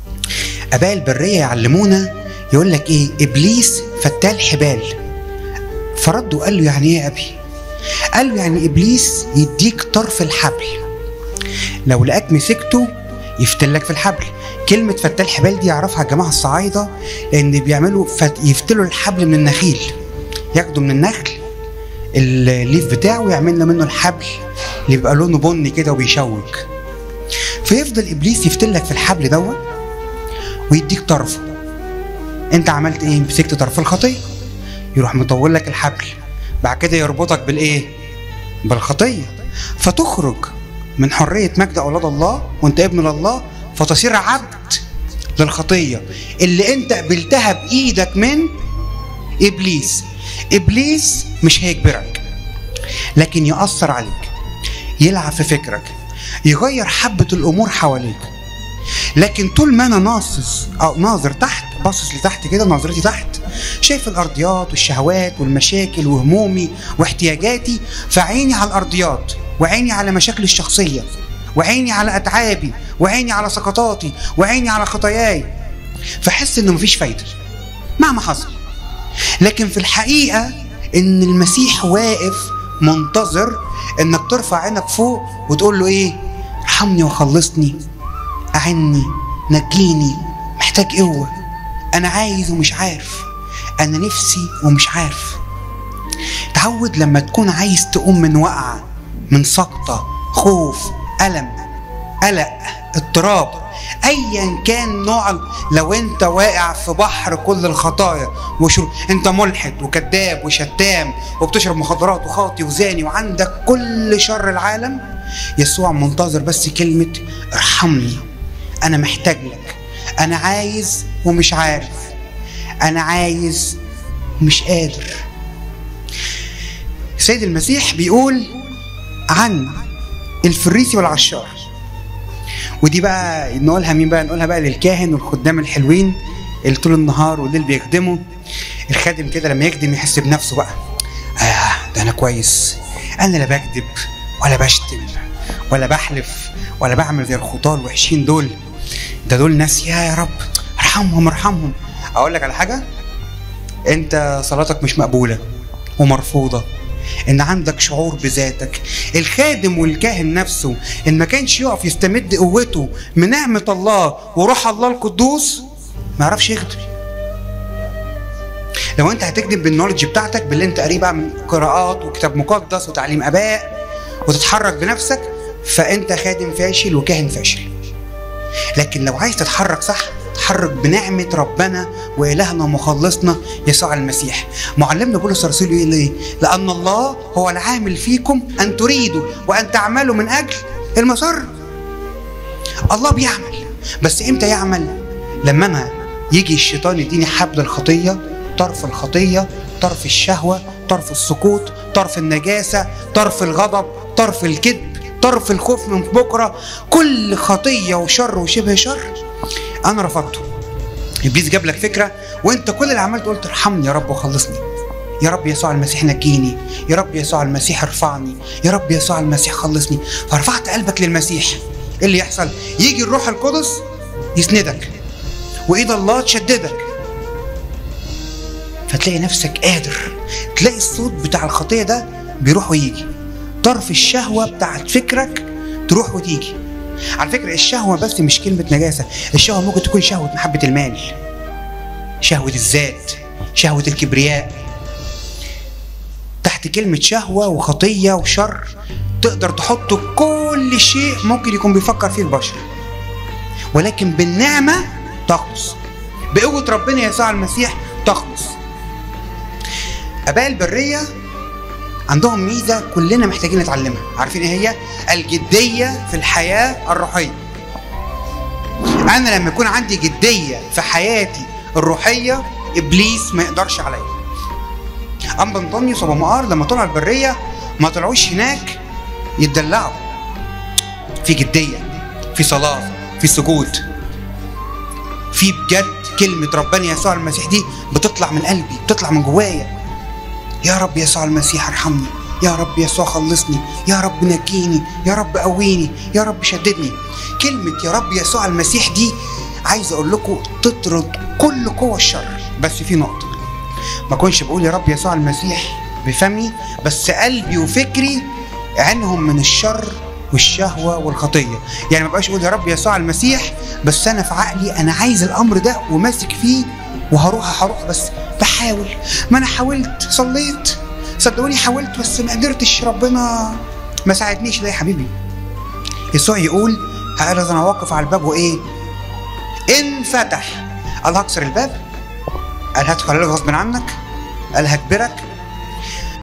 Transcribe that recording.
اباء البريه يعلمونا يقول لك ايه ابليس فتال حبال فرد وقال له يعني ايه يا ابي قال له يعني ابليس يديك طرف الحبل لو لقاك مسكته يفتلك في الحبل كلمة فتال حبال دي يعرفها الجماعة الصعايدة لأن بيعملوا فت... يفتلوا الحبل من النخيل ياخدوا من النخل الليف بتاعه ويعمل منه الحبل اللي بيبقى لونه بني كده وبيشوك فيفضل ابليس يفتلك في الحبل دوت ويديك طرفه انت عملت ايه مسكت طرف الخطيه يروح مطول لك الحبل بعد كده يربطك بالايه بالخطيه فتخرج من حريه مجد اولاد الله وانت ابن الله فتصير عبد للخطيه اللي انت قبلتها بايدك من ابليس ابليس مش هيجبرك لكن ياثر عليك يلعب في فكرك يغير حبه الامور حواليك لكن طول ما انا ناصص او ناظر تحت باصص لتحت كده نظرتي تحت شايف الارضيات والشهوات والمشاكل وهمومي واحتياجاتي فعيني على الارضيات وعيني على مشاكلي الشخصيه وعيني على اتعابي وعيني على سقطاتي وعيني على خطاياي فحس انه مفيش فايده مهما حصل لكن في الحقيقه ان المسيح واقف منتظر انك ترفع عينك فوق وتقول له ايه ارحمني وخلصني اعني نجيني محتاج قوه انا عايز ومش عارف انا نفسي ومش عارف تعود لما تكون عايز تقوم من وقعه من سقطه خوف الم قلق اضطراب ايا كان نوع لو انت واقع في بحر كل الخطايا وشو انت ملحد وكذاب وشتام وبتشرب مخدرات وخاطي وزاني وعندك كل شر العالم يسوع منتظر بس كلمه ارحمني انا محتاج لك انا عايز ومش عارف انا عايز ومش قادر السيد المسيح بيقول عن الفريسي والعشار ودي بقى نقولها مين بقى نقولها بقى للكاهن والخدام الحلوين اللي طول النهار والليل بيخدموا الخادم كده لما يخدم يحس بنفسه بقى آه ده انا كويس انا لا بكذب ولا بشتم ولا بحلف ولا بعمل زي الخطاه الوحشين دول ده دول ناس يا يا رب ارحمهم ارحمهم اقول لك على حاجه انت صلاتك مش مقبوله ومرفوضه ان عندك شعور بذاتك الخادم والكاهن نفسه ان ما كانش يقف يستمد قوته من نعمه الله وروح الله القدوس ما يعرفش يخدم لو انت هتخدم بالنولج بتاعتك باللي انت قريب بقى من قراءات وكتاب مقدس وتعليم اباء وتتحرك بنفسك فانت خادم فاشل وكاهن فاشل لكن لو عايز تتحرك صح تحرك بنعمة ربنا وإلهنا ومخلصنا يسوع المسيح معلمنا بولس الرسول يقول إيه لأن الله هو العامل فيكم أن تريدوا وأن تعملوا من أجل المسر الله بيعمل بس إمتى يعمل لما أنا يجي الشيطان يديني حبل الخطية طرف الخطية طرف الشهوة طرف السقوط طرف النجاسة طرف الغضب طرف الكذب طرف الخوف من بكرة كل خطية وشر وشبه شر انا رفضته ابليس جاب لك فكره وانت كل اللي عملته قلت ارحمني يا رب وخلصني يا رب يسوع المسيح نجيني يا رب يسوع المسيح ارفعني يا رب يسوع المسيح خلصني فرفعت قلبك للمسيح ايه اللي يحصل يجي الروح القدس يسندك وايد الله تشددك فتلاقي نفسك قادر تلاقي الصوت بتاع الخطيه ده بيروح ويجي طرف الشهوه بتاعت فكرك تروح وتيجي على فكرة الشهوة بس مش كلمة نجاسة الشهوة ممكن تكون شهوة محبة المال شهوة الذات شهوة الكبرياء تحت كلمة شهوة وخطية وشر تقدر تحط كل شيء ممكن يكون بيفكر فيه البشر ولكن بالنعمة تخلص بقوة ربنا يسوع المسيح تخلص آباء البرية عندهم ميزة كلنا محتاجين نتعلمها عارفين ايه هي الجدية في الحياة الروحية انا لما يكون عندي جدية في حياتي الروحية ابليس ما يقدرش عليا اما انطونيوس ابو مقار لما طلعوا البرية ما طلعوش هناك يتدلعوا في جدية في صلاة في سجود في بجد كلمة ربنا يسوع المسيح دي بتطلع من قلبي بتطلع من جوايا يا رب يسوع المسيح ارحمني يا رب يسوع خلصني يا رب نجيني يا رب قويني يا رب شددني كلمة يا رب يسوع المسيح دي عايز اقول لكم تطرد كل قوى الشر بس في نقطه ما كنش بقول يا رب يسوع المسيح بفمي بس قلبي وفكري عنهم من الشر والشهوة والخطية يعني ما بقاش أقول يا رب يسوع المسيح بس أنا في عقلي أنا عايز الأمر ده وماسك فيه وهروح هروح بس بحاول ما أنا حاولت صليت صدقوني حاولت بس ما قدرتش ربنا ما ساعدنيش ده يا حبيبي يسوع يقول قال انا واقف على الباب وايه ان فتح قال هكسر الباب قال هدخل عليك غصب عنك قال هجبرك